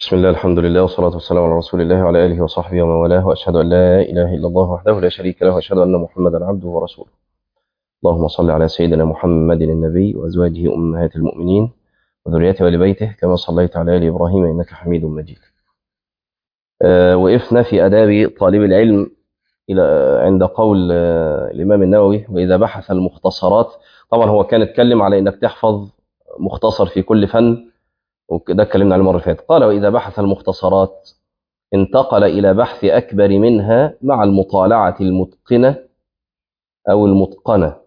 بسم الله الحمد لله والصلاة والسلام على رسول الله وعلى آله وصحبه ومن والاه وأشهد أن لا إله إلا الله وحده لا شريك له وأشهد أن محمدا عبده ورسوله اللهم صل على سيدنا محمد النبي وأزواجه أمهات المؤمنين وذريته وآل بيته كما صليت على آل إبراهيم إنك حميد مجيد آه، وقفنا في آداب طالب العلم إلى عند قول آه، الإمام النووي وإذا بحث المختصرات طبعا هو كان اتكلم على إنك تحفظ مختصر في كل فن وده اتكلمنا عليه المره اللي فاتت قال واذا بحث المختصرات انتقل الى بحث اكبر منها مع المطالعه المتقنه او المتقنه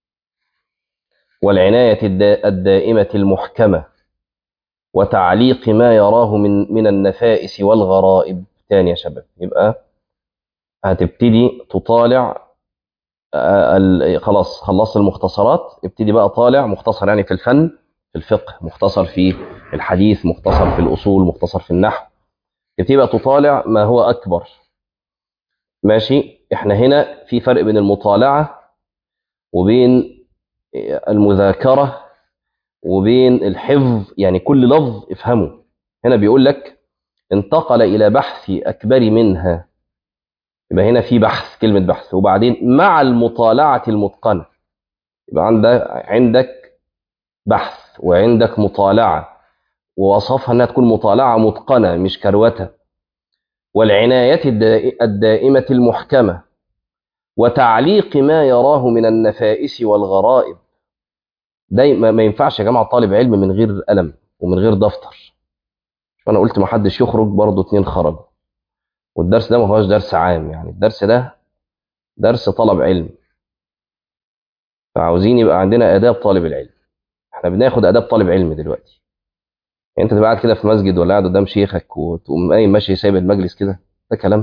والعنايه الدا- الدائمه المحكمه وتعليق ما يراه من من النفائس والغرائب تاني يا شباب يبقى هتبتدي تطالع آه، ال- خلاص خلصت المختصرات ابتدي بقى طالع مختصر يعني في الفن في الفقه مختصر في الحديث مختصر في الأصول مختصر في النحو تبتدي بقى تطالع ما هو أكبر ماشي احنا هنا في فرق بين المطالعة وبين المذاكرة وبين الحفظ يعني كل لفظ افهمه هنا بيقول لك انتقل إلى بحث أكبر منها يبقى هنا في بحث كلمة بحث وبعدين مع المطالعة المتقنة يبقى عندك عندك بحث وعندك مطالعة ووصفها انها تكون مطالعة متقنة مش كروتة والعناية الدا- الدائمة المحكمة وتعليق ما يراه من النفائس والغرائب دايما ما ينفعش يا جماعة طالب علم من غير قلم ومن غير دفتر انا قلت ما حدش يخرج برضه اتنين خرجوا والدرس ده ما هوش درس عام يعني الدرس ده درس طلب علم فعاوزين يبقى عندنا آداب طالب العلم احنا بناخد آداب طالب علم دلوقتي يعني انت تبقى قاعد كده في مسجد ولا قاعد قدام شيخك وتقوم قايم ماشي سايب المجلس كده ده كلام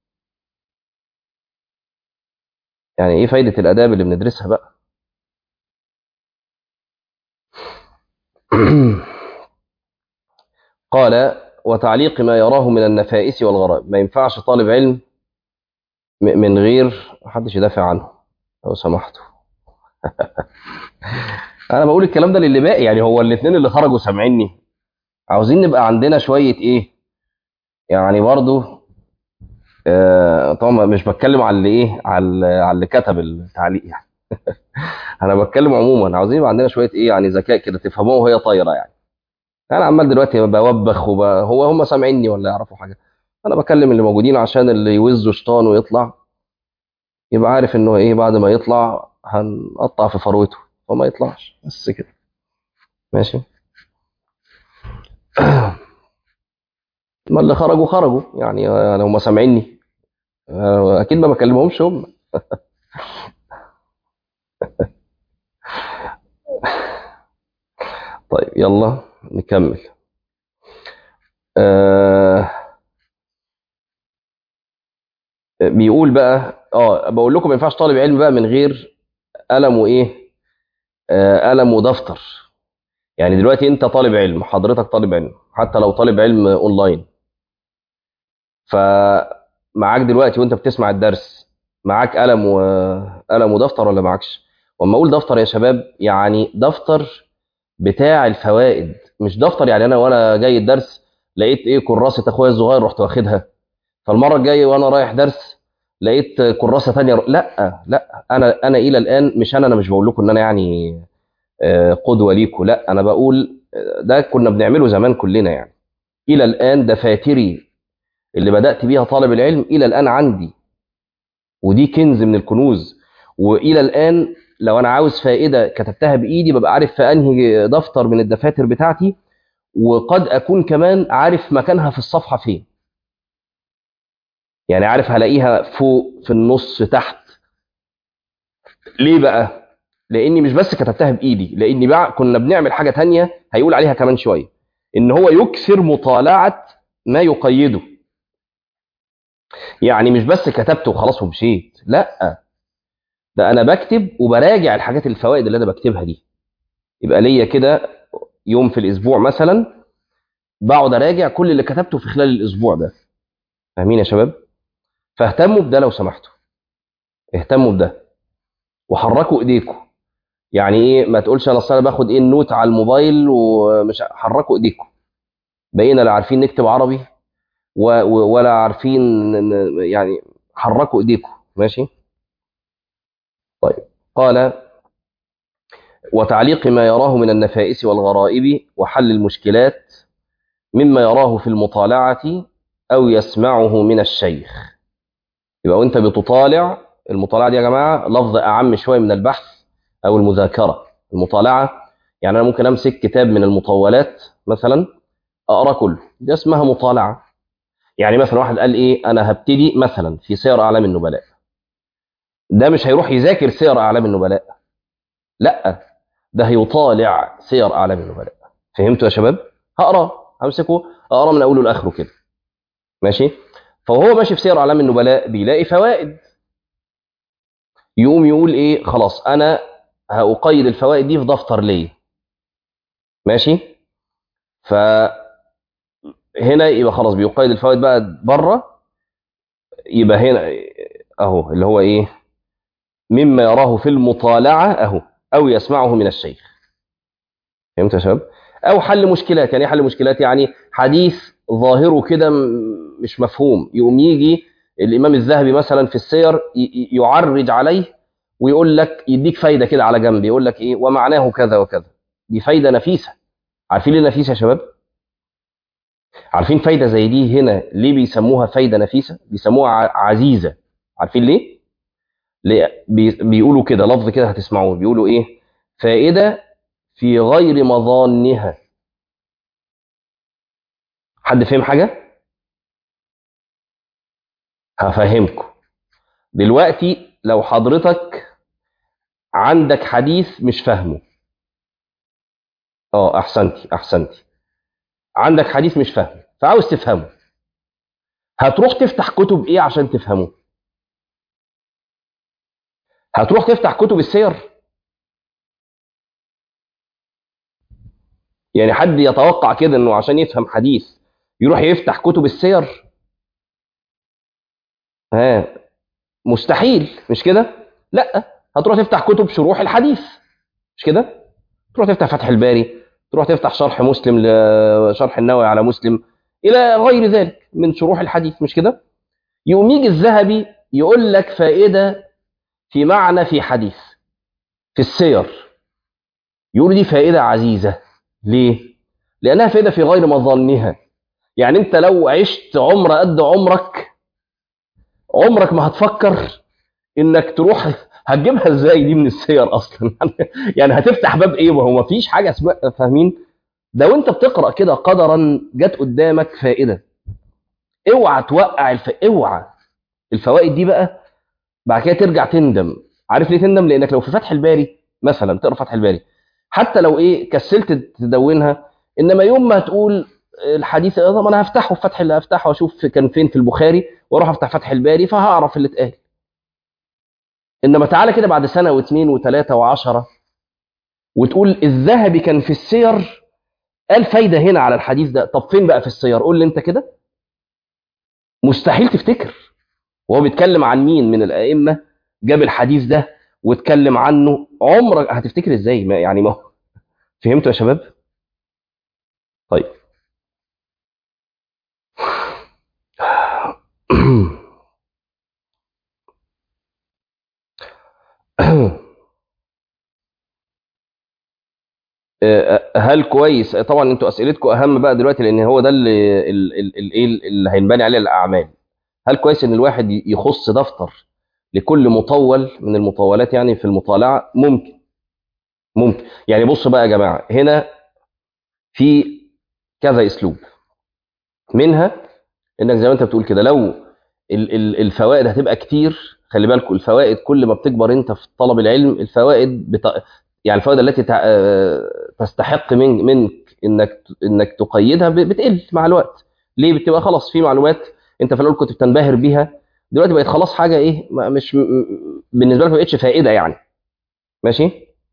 يعني ايه فايدة الآداب اللي بندرسها بقى قال وتعليق ما يراه من النفائس والغرائب ما ينفعش طالب علم م- من غير محدش يدافع عنه لو سمحتوا انا بقول الكلام ده للي باقي يعني هو الاثنين اللي خرجوا سامعيني عاوزين نبقى عندنا شوية ايه يعني برضو آه طبعا مش بتكلم على اللي ايه على اللي- على اللي كتب التعليق يعني انا بتكلم عموما عاوزين يبقى عندنا شويه ايه يعني ذكاء كده تفهموه وهي طايره يعني انا عمال دلوقتي بوبخ وب... هو هم سامعيني ولا يعرفوا حاجه انا بكلم اللي موجودين عشان اللي يوزوا شيطان ويطلع يبقى عارف انه ايه بعد ما يطلع هنقطع في فروته وما يطلعش بس كده ماشي ما اللي خرجوا خرجوا يعني يعني هم سامعيني آه، اكيد ما بكلمهمش هم طيب يلا نكمل آه بيقول بقى اه بقول لكم ما ينفعش طالب علم بقى من غير قلم وايه آه قلم ودفتر يعني دلوقتي انت طالب علم حضرتك طالب علم حتى لو طالب علم اونلاين فمعاك دلوقتي وانت بتسمع الدرس معاك قلم وقلم ودفتر ولا معكش واما اقول دفتر يا شباب يعني دفتر بتاع الفوائد مش دفتر يعني انا وانا جاي الدرس لقيت ايه كراسه اخويا الصغير رحت واخدها فالمره الجايه وانا رايح درس لقيت كراسه ثانيه لا لا انا انا الى الان مش انا انا مش بقول لكم ان انا يعني آه، قدوه ليكم لا انا بقول آه، ده كنا بنعمله زمان كلنا يعني الى الان دفاتري اللي بدات بيها طالب العلم الى الان عندي ودي كنز من الكنوز والى الان لو انا عاوز فائده كتبتها بايدي ببقى عارف في انهي دفتر من الدفاتر بتاعتي وقد اكون كمان عارف مكانها في الصفحه فين يعني عارف هلاقيها فوق في النص تحت ليه بقى لاني مش بس كتبتها بايدي لاني بقى كنا بنعمل حاجه تانية هيقول عليها كمان شويه ان هو يكثر مطالعه ما يقيده يعني مش بس كتبت وخلاص ومشيت لا ده انا بكتب وبراجع الحاجات الفوائد اللي انا بكتبها دي يبقى ليا كده يوم في الاسبوع مثلا بقعد اراجع كل اللي كتبته في خلال الاسبوع ده فاهمين يا شباب فاهتموا بده لو سمحتوا اهتموا بده وحركوا ايديكم يعني ايه ما تقولش انا اصل انا باخد ايه النوت على الموبايل ومش حركوا ايديكم بقينا لا عارفين نكتب عربي و- و- ولا عارفين ن- ن- يعني حركوا ايديكم ماشي طيب قال وتعليق ما يراه من النفائس والغرائب وحل المشكلات مما يراه في المطالعة أو يسمعه من الشيخ يبقى وانت بتطالع المطالعة دي يا جماعة لفظ أعم شوية من البحث أو المذاكرة المطالعة يعني أنا ممكن أمسك كتاب من المطولات مثلا أقرأ كله دي اسمها مطالعة يعني مثلا واحد قال إيه أنا هبتدي مثلا في سير أعلام النبلاء ده مش هيروح يذاكر سير أعلام النبلاء لا ده هيطالع سير أعلام النبلاء فهمتوا يا شباب هقرأ همسكه أقرأ من أوله لآخره كده ماشي فهو ماشي في سير أعلام النبلاء بيلاقي فوائد يقوم يقول إيه خلاص أنا هأقيد الفوائد دي في دفتر ليا ماشي فهنا يبقى خلاص بيقيد الفوائد بقى بره يبقى هنا اهو اللي هو ايه مما يراه في المطالعه اهو او يسمعه من الشيخ فهمت يا شباب او حل مشكلات يعني إيه حل مشكلات يعني حديث ظاهره كده م- مش مفهوم يقوم يجي الامام الذهبي مثلا في السير ي- ي- يعرج عليه ويقول لك يديك فايده كده على جنب يقول لك ايه ومعناه كذا وكذا دي فايده نفيسه عارفين ليه نفيسه يا شباب عارفين فايده زي دي هنا ليه بيسموها فايده نفيسه بيسموها ع- عزيزه عارفين ليه ليه بي- بيقولوا كده لفظ كده هتسمعوه بيقولوا ايه فائده في غير مظانها حد فهم حاجه هفهمكم دلوقتي لو حضرتك عندك حديث مش فاهمه اه احسنتي احسنتي عندك حديث مش فاهمه فعاوز تفهمه هتروح تفتح كتب ايه عشان تفهمه هتروح تفتح كتب السير يعني حد يتوقع كده انه عشان يفهم حديث يروح يفتح كتب السير ها مستحيل مش كده لا هتروح تفتح كتب شروح الحديث مش كده تروح تفتح فتح الباري تروح تفتح شرح مسلم لشرح النووي على مسلم الى غير ذلك من شروح الحديث مش كده يقوم يجي الذهبي يقول لك فائده في معنى في حديث في السير يقول دي فائده عزيزه ليه لانها فائده في غير مظنها يعني انت لو عشت عمر قد عمرك عمرك ما هتفكر انك تروح هتجيبها ازاي دي من السير اصلا يعني هتفتح باب ايه وهو ما فيش حاجه اسمها فاهمين ده وانت بتقرا كده قدرا جت قدامك فائده اوعى توقع الف... اوعى الفوائد دي بقى بعد كده ترجع تندم عارف ليه تندم لانك لو في فتح الباري مثلا تقرا فتح الباري حتى لو ايه كسلت تدونها انما يوم ما تقول الحديث اه طب انا هفتحه في فتح اللي هفتحه واشوف كان فين في البخاري واروح افتح فتح الباري فهعرف اللي اتقال انما تعالى كده بعد سنه واثنين وثلاثه وعشره وتقول الذهبي كان في السير قال فايده هنا على الحديث ده طب فين بقى في السير قول لي انت كده مستحيل تفتكر وهو بيتكلم عن مين من الائمه جاب الحديث ده واتكلم عنه عمرك هتفتكر ازاي ما يعني ما هو- فهمتوا يا شباب طيب هل كويس طبعا انتوا اسئلتكم اهم بقى دلوقتي لان هو ده اللي ال- ال- ال- ايه اللي هينبني عليه الاعمال هل كويس ان الواحد يخص دفتر لكل مطول من المطولات يعني في المطالعه ممكن ممكن يعني بصوا بقى يا جماعه هنا في كذا اسلوب منها انك زي ما انت بتقول كده لو ال- ال- الفوائد هتبقى كتير خلي بالكم الفوائد كل ما بتكبر انت في طلب العلم الفوائد بت... يعني الفوائد التي تع- آه، تستحق من منك انك انك تقيدها ب- بتقل مع الوقت ليه بتبقى خلاص في معلومات انت في الاول كنت بتنبهر بيها دلوقتي بقت خلاص حاجه ايه ما- مش م- م- بالنسبه لك ما بقتش فائده يعني ماشي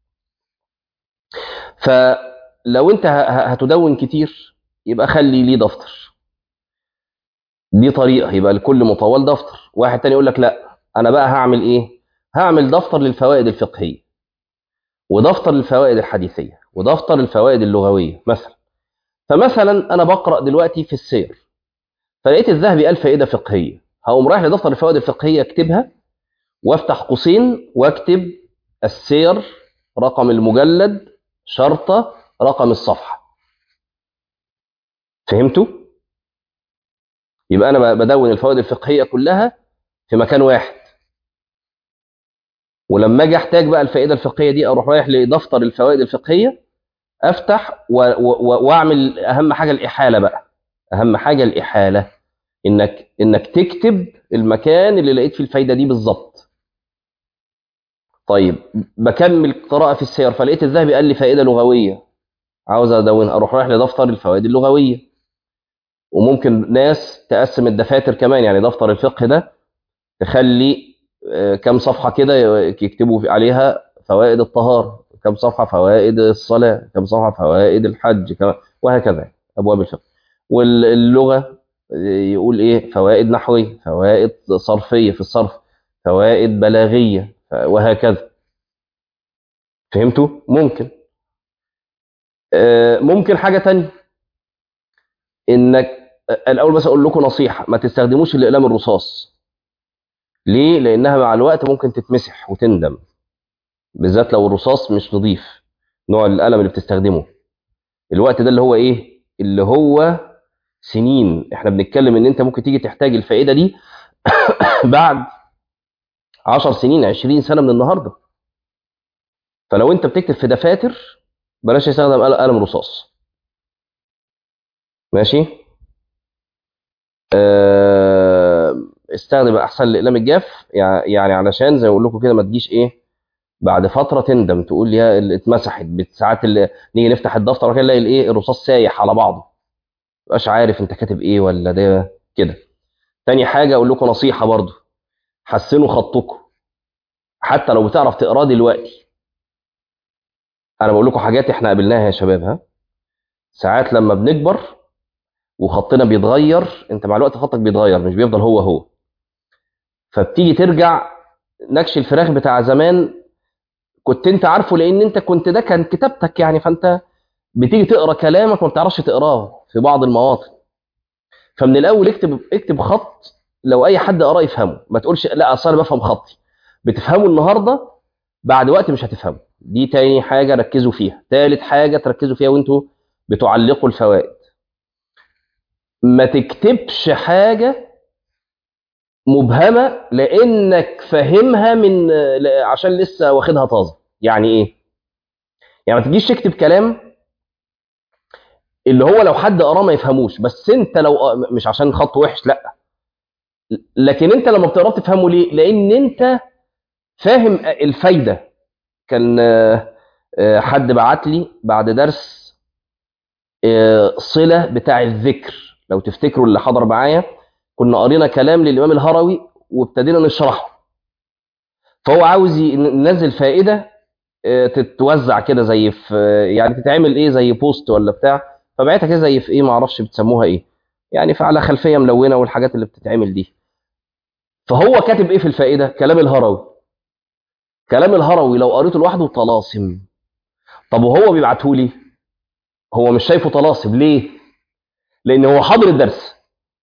فلو انت ه- ه- هتدون كتير يبقى خلي ليه دفتر دي طريقه يبقى لكل مطول دفتر واحد تاني يقول لك لا انا بقى هعمل ايه هعمل دفتر للفوائد الفقهيه ودفتر للفوائد الحديثيه ودفتر للفوائد اللغويه مثلا فمثلا انا بقرا دلوقتي في السير فلقيت الذهبي قال فائده فقهيه هقوم رايح لدفتر الفوائد الفقهيه اكتبها وافتح قوسين واكتب السير رقم المجلد شرطه رقم الصفحه فهمتوا يبقى انا بدون الفوائد الفقهيه كلها في مكان واحد ولما اجي احتاج بقى الفائده الفقهيه دي اروح رايح لدفتر الفوائد الفقهيه افتح واعمل اهم حاجه الاحاله بقى اهم حاجه الاحاله انك انك تكتب المكان اللي لقيت فيه الفايده دي بالظبط طيب بكمل قراءه في السير فلقيت الذهبي قال لي فائده لغويه عاوز ادونها اروح رايح لدفتر الفوائد اللغويه وممكن ناس تقسم الدفاتر كمان يعني دفتر الفقه ده تخلي كم صفحه كده يكتبوا عليها فوائد الطهاره كم صفحه فوائد الصلاه كم صفحه فوائد الحج كم وهكذا ابواب الفقه واللغه يقول ايه فوائد نحويه فوائد صرفيه في الصرف فوائد بلاغيه وهكذا فهمتوا ممكن ممكن حاجه تانية انك الاول بس اقول لكم نصيحه ما تستخدموش الاقلام الرصاص ليه لانها مع الوقت ممكن تتمسح وتندم بالذات لو الرصاص مش نظيف نوع القلم اللي بتستخدمه الوقت ده اللي هو ايه اللي هو سنين احنا بنتكلم ان انت ممكن تيجي تحتاج الفائده دي بعد 10 سنين 20 سنه من النهارده فلو انت بتكتب في دفاتر بلاش تستخدم قلم رصاص ماشي أه استخدم احسن الاقلام الجاف يعني علشان زي ما بقول لكم كده ما تجيش ايه بعد فتره تندم تقول يا اتمسحت ساعات اللي نيجي نفتح الدفتر كده نلاقي الايه الرصاص سايح على بعضه مبقاش عارف انت كاتب ايه ولا ده كده تاني حاجه اقول لكم نصيحه برضو حسنوا خطكم حتى لو بتعرف تقراه دلوقتي انا بقول لكم حاجات احنا قابلناها يا شباب ها ساعات لما بنكبر وخطنا بيتغير انت مع الوقت خطك بيتغير مش بيفضل هو هو فبتيجي ترجع نكش الفراخ بتاع زمان كنت انت عارفه لان انت كنت ده كان كتابتك يعني فانت بتيجي تقرا كلامك ما بتعرفش تقراه في بعض المواطن فمن الاول اكتب اكتب خط لو اي حد قراه يفهمه ما تقولش لا اصل انا بفهم خطي بتفهمه النهارده بعد وقت مش هتفهمه دي تاني حاجه ركزوا فيها تالت حاجه تركزوا فيها وانتوا بتعلقوا الفوائد ما تكتبش حاجه مبهمه لانك فاهمها من عشان لسه واخدها طازه يعني ايه يعني ما تجيش تكتب كلام اللي هو لو حد قراه ما يفهموش بس انت لو مش عشان خط وحش لا لكن انت لما بتقراه تفهمه ليه لان انت فاهم الفايده كان حد بعت لي بعد درس صله بتاع الذكر لو تفتكروا اللي حضر معايا كنا قرينا كلام للامام الهروي وابتدينا نشرحه فهو عاوز ينزل فائده تتوزع كده زي في يعني تتعمل ايه زي بوست ولا بتاع فبعتها كده زي في ايه ما اعرفش بتسموها ايه يعني فعلى خلفيه ملونه والحاجات اللي بتتعمل دي فهو كاتب ايه في الفائده كلام الهروي كلام الهروي لو قريته لوحده طلاسم طب وهو بيبعته لي هو مش شايفه طلاسم ليه لان هو حاضر الدرس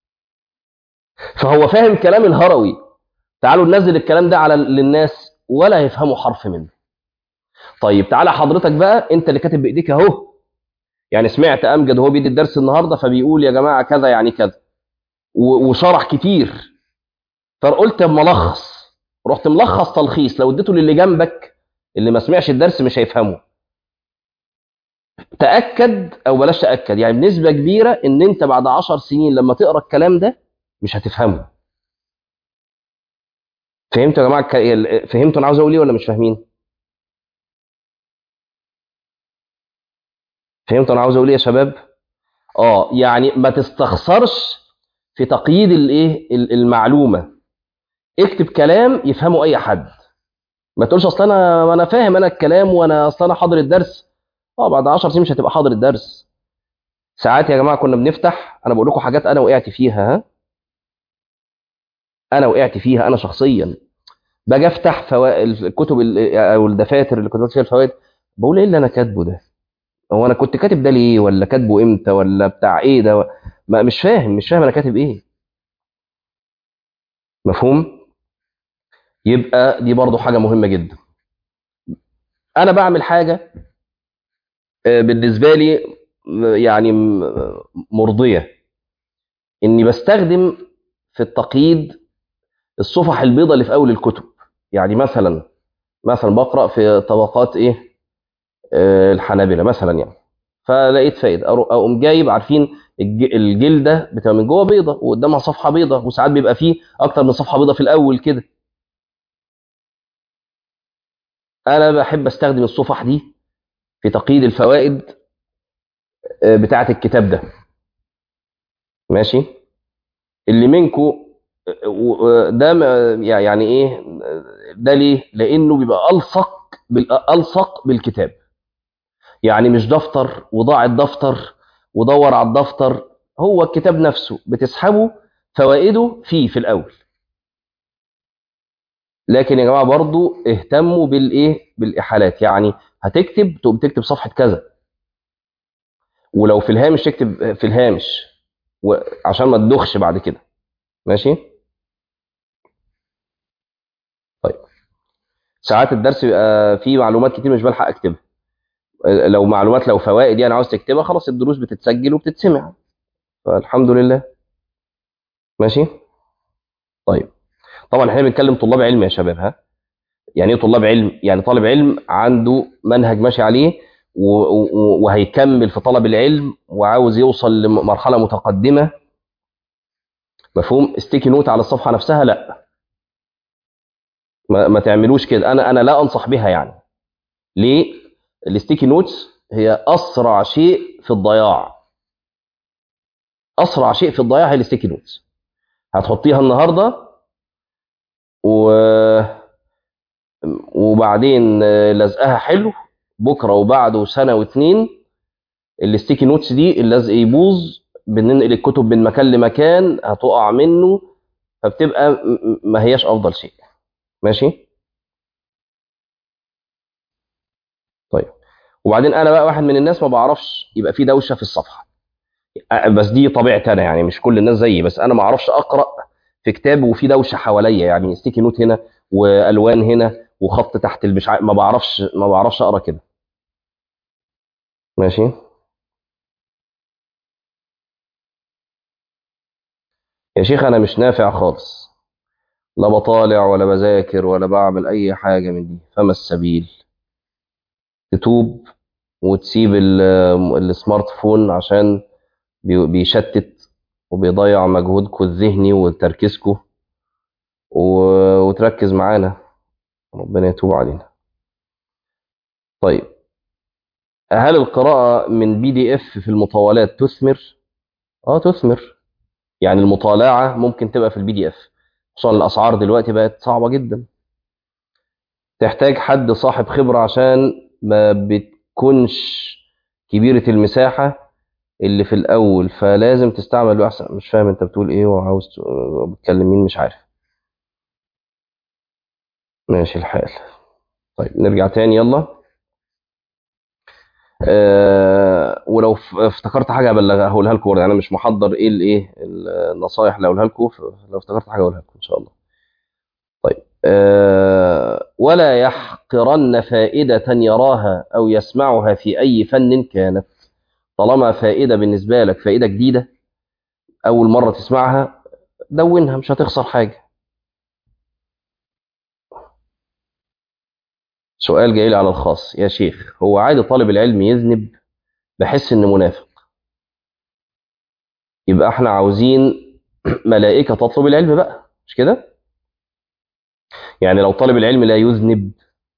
فهو فاهم كلام الهروي تعالوا ننزل الكلام ده على للناس ولا يفهموا حرف منه طيب تعالى حضرتك بقى انت اللي كاتب بايديك اهو يعني سمعت امجد وهو بيدي الدرس النهارده فبيقول يا جماعه كذا يعني كذا وشرح كتير فقلت ملخص رحت ملخص تلخيص لو اديته للي جنبك اللي ما سمعش الدرس مش هيفهمه تاكد او بلاش تاكد يعني بنسبه كبيره ان انت بعد عشر سنين لما تقرا الكلام ده مش هتفهمه فهمتوا يا جماعه فهمتوا انا عاوز اقول ايه ولا مش فاهمين فهمتوا انا عاوز اقول ايه يا شباب اه يعني ما تستخسرش في تقييد الايه المعلومه اكتب كلام يفهمه اي حد ما تقولش اصل انا انا فاهم انا الكلام وانا اصل انا حاضر الدرس اه بعد 10 سنين مش هتبقى حاضر الدرس ساعات يا جماعه كنا بنفتح انا بقول لكم حاجات انا وقعت فيها ها انا وقعت فيها انا شخصيا باجي افتح فوا... الكتب او الدفاتر اللي كنت فيها الفوائد بقول ايه اللي انا كاتبه ده هو انا كنت كاتب ده ليه ولا كاتبه امتى ولا بتاع ايه ده ما مش فاهم مش فاهم انا كاتب ايه مفهوم يبقى دي برضو حاجه مهمه جدا انا بعمل حاجه آه، بالنسبه لي م- يعني م- مرضيه اني بستخدم في التقييد الصفح البيضاء اللي في اول الكتب يعني مثلا مثلا بقرا في طبقات ايه آه، الحنابلة مثلا يعني فلقيت فايدة أرو- اقوم جايب عارفين الج- الجلده بتبقى من جوه بيضه وقدامها صفحه بيضه وساعات بيبقى فيه اكتر من صفحه بيضه في الاول كده انا بحب استخدم الصفح دي في تقييد الفوائد آه، بتاعه الكتاب ده ماشي اللي منكو ده م- يعني ايه ده ليه لانه بيبقى الصق بال- الصق بالكتاب يعني مش دفتر وضاع الدفتر ودور على الدفتر هو الكتاب نفسه بتسحبه فوائده فيه في الاول لكن يا جماعه برضو اهتموا بالايه بالاحالات يعني هتكتب تقوم تكتب صفحه كذا ولو في الهامش تكتب في الهامش وعشان ما تدخش بعد كده ماشي طيب ساعات الدرس بيبقى فيه معلومات كتير مش بلحق اكتبها لو معلومات لو فوائد يعني عاوز تكتبها خلاص الدروس بتتسجل وبتتسمع فالحمد لله ماشي طيب طبعا احنا بنتكلم طلاب علم يا شباب ها يعني ايه طلاب علم يعني طالب علم عنده منهج ماشي عليه و- و- وهيكمل في طلب العلم وعاوز يوصل لمرحله متقدمه مفهوم ستيكي نوت على الصفحه نفسها لا ما, ما تعملوش كده انا انا لا انصح بها يعني ليه الستيكي نوتس هي اسرع شيء في الضياع اسرع شيء في الضياع هي الستيكي نوتس هتحطيها النهارده و وبعدين آه، لزقها حلو بكره وبعده سنه واتنين الستيكي نوتس دي اللزق يبوظ بننقل الكتب من مكان لمكان هتقع منه فبتبقى م- م- ما هياش افضل شيء ماشي طيب وبعدين انا بقى واحد من الناس ما بعرفش يبقى في دوشه في الصفحه أ- بس دي طبيعتي انا يعني مش كل الناس زيي بس انا ما اعرفش اقرا في كتاب وفي دوشه حواليا يعني ستيكي نوت هنا والوان هنا وخط تحت المش ع- ما بعرفش ما بعرفش اقرا كده ماشي يا شيخ انا مش نافع خالص لا بطالع ولا بذاكر ولا بعمل اي حاجه من دي فما السبيل تتوب وتسيب ال- السمارت فون عشان بي- بيشتت وبيضيع مجهودكم الذهني وتركيزكم و- وتركز معانا ربنا يتوب علينا طيب هل القراءة من بي دي اف في المطولات تثمر؟ اه تثمر يعني المطالعة ممكن تبقى في البي دي اف خصوصا الأسعار دلوقتي بقت صعبة جدا تحتاج حد صاحب خبرة عشان ما بتكونش كبيرة المساحة اللي في الأول فلازم تستعمل له أحسن مش فاهم أنت بتقول إيه وعاوز ت- بتكلم مين مش عارف ماشي الحال طيب نرجع تاني يلا أه ولو ف- افتكرت حاجة أبلغها هقولها لكم برضه. يعني أنا مش محضر إيه الإيه النصايح اللي هقولها لكم لو افتكرت حاجة أقولها لكم إن شاء الله طيب أه ولا يحقرن فائدة يراها أو يسمعها في أي فن كانت طالما فائدة بالنسبة لك فائدة جديدة أول مرة تسمعها دونها مش هتخسر حاجة سؤال جاي لي على الخاص يا شيخ هو عادي طالب العلم يذنب بحس إنه منافق يبقى احنا عاوزين ملائكة تطلب العلم بقى مش كده يعني لو طالب العلم لا يذنب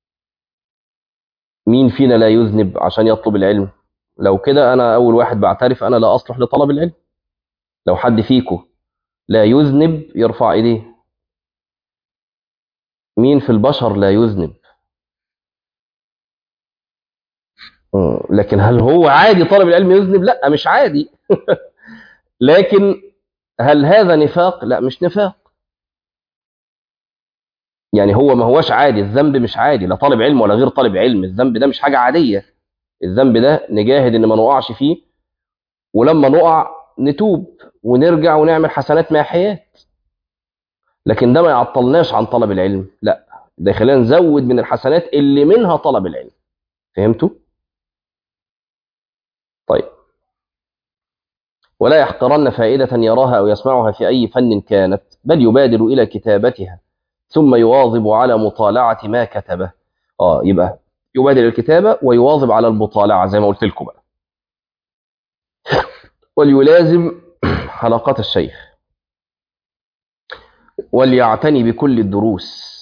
مين فينا لا يذنب عشان يطلب العلم لو كده انا اول واحد بعترف انا لا اصلح لطلب العلم لو حد فيكم لا يذنب يرفع ايديه مين في البشر لا يذنب مم. لكن هل هو عادي طالب العلم يذنب لا مش عادي لكن هل هذا نفاق لا مش نفاق يعني هو ما هوش عادي الذنب مش عادي لا طالب علم ولا غير طالب علم الذنب ده مش حاجة عادية الذنب ده نجاهد ان ما نقعش فيه ولما نقع نتوب ونرجع ونعمل حسنات ماحيات لكن ده ما يعطلناش عن طلب العلم لا ده يخلينا نزود من الحسنات اللي منها طلب العلم فهمتوا طيب ولا يحقرن فائدة يراها أو يسمعها في أي فن كانت بل يبادر إلى كتابتها ثم يواظب على مطالعة ما كتبه آه يبقى يبادر الكتابة ويواظب على المطالعة زي ما قلت لكم بقى وليلازم حلقات الشيخ وليعتني بكل الدروس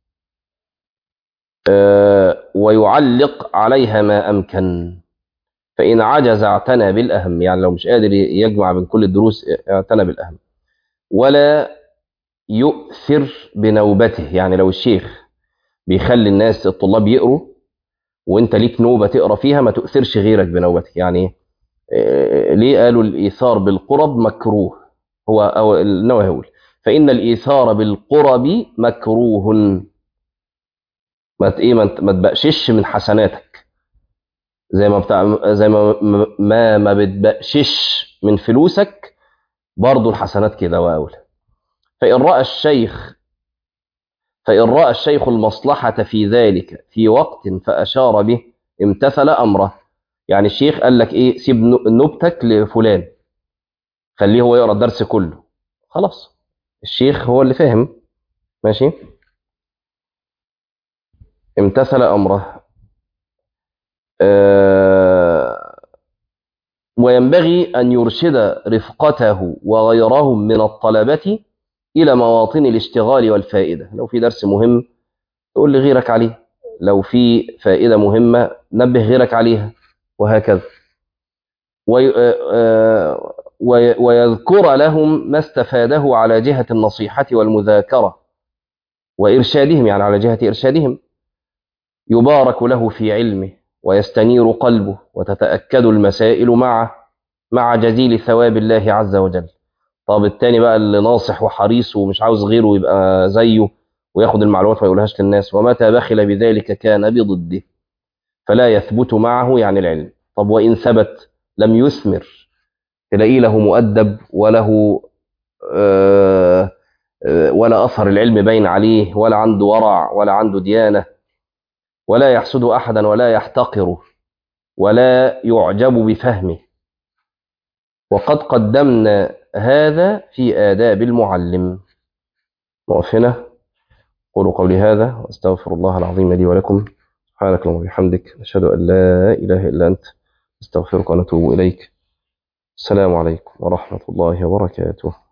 آه ويعلق عليها ما أمكن فإن عجز اعتنى بالأهم يعني لو مش قادر يجمع بين كل الدروس اعتنى بالأهم ولا يؤثر بنوبته يعني لو الشيخ بيخلي الناس الطلاب يقروا وانت ليك نوبة تقرا فيها ما تؤثرش غيرك بنوبتك يعني آه ليه قالوا الإيثار بالقرب مكروه هو أو النووي هيقول فإن الإيثار بالقرب مكروه ما ايه ما تبقشش من حسناتك زي ما بتاع زي ما ما ما بتبقشش من فلوسك برضه الحسنات كده واولى فإن رأى الشيخ فإن رأى الشيخ المصلحة في ذلك في وقت فأشار به امتثل أمره يعني الشيخ قال لك إيه سيب نوبتك لفلان خليه هو يقرأ الدرس كله خلاص الشيخ هو اللي فاهم ماشي امتثل أمره أه وينبغي أن يرشد رفقته وغيرهم من الطلبة إلى مواطن الاشتغال والفائدة لو في درس مهم تقول لغيرك عليه لو في فائدة مهمة نبه غيرك عليها وهكذا ويذكر لهم ما استفاده على جهة النصيحة والمذاكرة وإرشادهم يعني على جهة إرشادهم يبارك له في علمه ويستنير قلبه وتتأكد المسائل معه مع جزيل ثواب الله عز وجل طب التاني بقى اللي ناصح وحريص ومش عاوز غيره يبقى زيه وياخد المعلومات ما يقولهاش للناس ومتى بخل بذلك كان بضده فلا يثبت معه يعني العلم طب وإن ثبت لم يثمر تلاقيه له مؤدب وله آه ولا أثر العلم باين عليه ولا عنده ورع ولا عنده ديانة ولا يحسد أحدا ولا يحتقره ولا يعجب بفهمه وقد قدمنا هذا في آداب المعلم نقف هنا قولوا قولي هذا واستغفر الله العظيم لي ولكم سبحانك اللهم وبحمدك نشهد أن لا إله إلا أنت استغفرك ونتوب إليك السلام عليكم ورحمة الله وبركاته